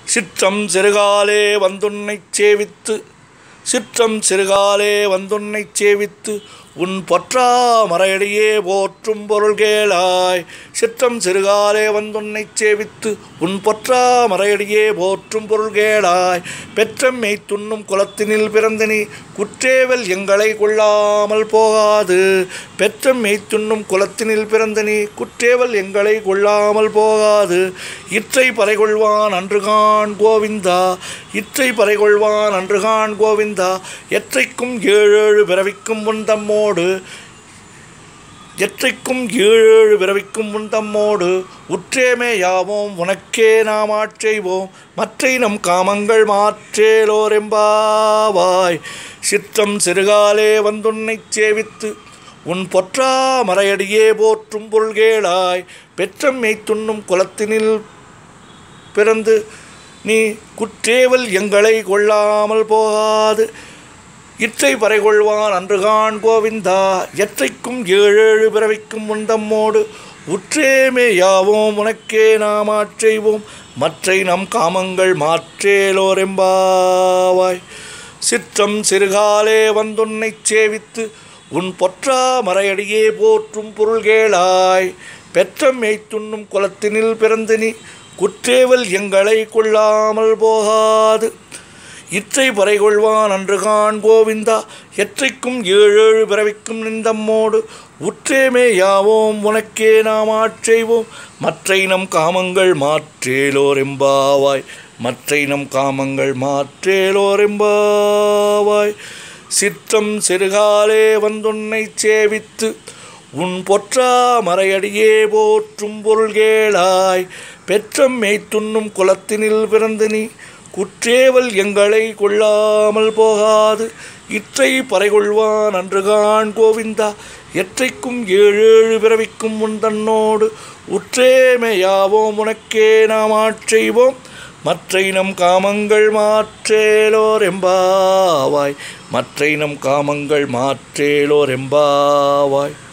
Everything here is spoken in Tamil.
சிற்றம் சிறுகாலே வந்துன்னைச் சேவித்து சிற்றம் சிறுகாலே வந்துன்னைச் சேவித்து உன் பொற்றா மறையடியே போற்றும் பொருள் கேளாய் சிற்றம் சிறுகாலே வந்துன்னைச் சேவித்து உன் பொற்றா மறையடியே போற்றும் பொருள் கேளாய் பெற்றம்மை துண்ணும் குலத்தினில் பிறந்த நீ குற்றேவல் எங்களை கொள்ளாமல் போகாது பெற்றம்மை துண்ணும் குலத்தினில் பிறந்த நீ குற்றேவல் எங்களை கொள்ளாமல் போகாது இற்றை பறைகொள்வான் அன்றுகான் கோவிந்தா இற்றை பறைகொள்வான் அன்றுகான் கோவிந்தா எற்றைக்கும் ஏழேழு பிறவிக்கும் உன் தம்மோடு எற்றைக்கும் ஏழேழு பிறவிக்கும் உன் தம்மோடு உற்றேமே யாவோம் உனக்கே நாம் ஆட்செய்வோம் மற்றை நம் காமங்கள் மாற்றேலோரெம்பாவாய் சிற்றம் சிறுகாலே வந்துன்னைச் சேவித்து உன் பொற்றா மறையடியே போற்றும் பொருள்கேளாய் பெற்றம்மை துண்ணும் குலத்தினில் பிறந்து நீ குற்றேவல் எங்களை கொள்ளாமல் போகாது இற்றை பறைகொள்வான் அன்றுகான் கோவிந்தா எற்றைக்கும் ஏழேழு பிறவிக்கும் உந்தம்மோடு உற்றேமே யாவோம் உனக்கே நாம் ஆட்செய்வோம் மற்றை நம் காமங்கள் மாற்றேலோரெம்பாவாய் சிற்றம் சிறுகாலே வந்துன்னைச் சேவித்து உன் பொற்றா மறையடியே போற்றும் பொருள்கேளாய் பெற்றம்மை துண்ணும் குலத்தினில் பிறந்து நீ குற்றேவல் எங்களை கொள்ளாமல் போகாது இற்றை பறைகொள்வான் அன்றுகான் கோவிந்தா எற்றைக்கும் ஏழேழு பிறவிக்கும் நின்றம்மோடு உற்றேமே யாவோம் உனக்கே நாம் ஆட்செய்வோம் மற்றை நம் காமங்கள் மாற்றேலோரெம்பாவாய் மற்றை நம் காமங்கள் மாற்றேலோரெம்பாவாய் சிற்றம் சிறுகாலே வந்துன்னைச் சேவித்து உன் பொற்றா மறையடியே போற்றும் பொருள்கேளாய் பெற்றம் மேய்த்துண்ணும் குலத்தினில் பிறந்து நீ குற்றேவல் எங்களை கொள்ளாமல் போகாது இற்றை பறைகொள்வான் அன்றுகான் கோவிந்தா எற்றைக்கும் ஏழேழு பிறவிக்கும் உன் தன்னோடு உற்றேமையாவோம் உனக்கே நாம் ஆட்செய்வோம் மற்றை நம் காமங்கள் மாற்றேலோர் எம்பாவாய் மற்றை நம் காமங்கள் மாற்றேலோர் எம்பாவாய்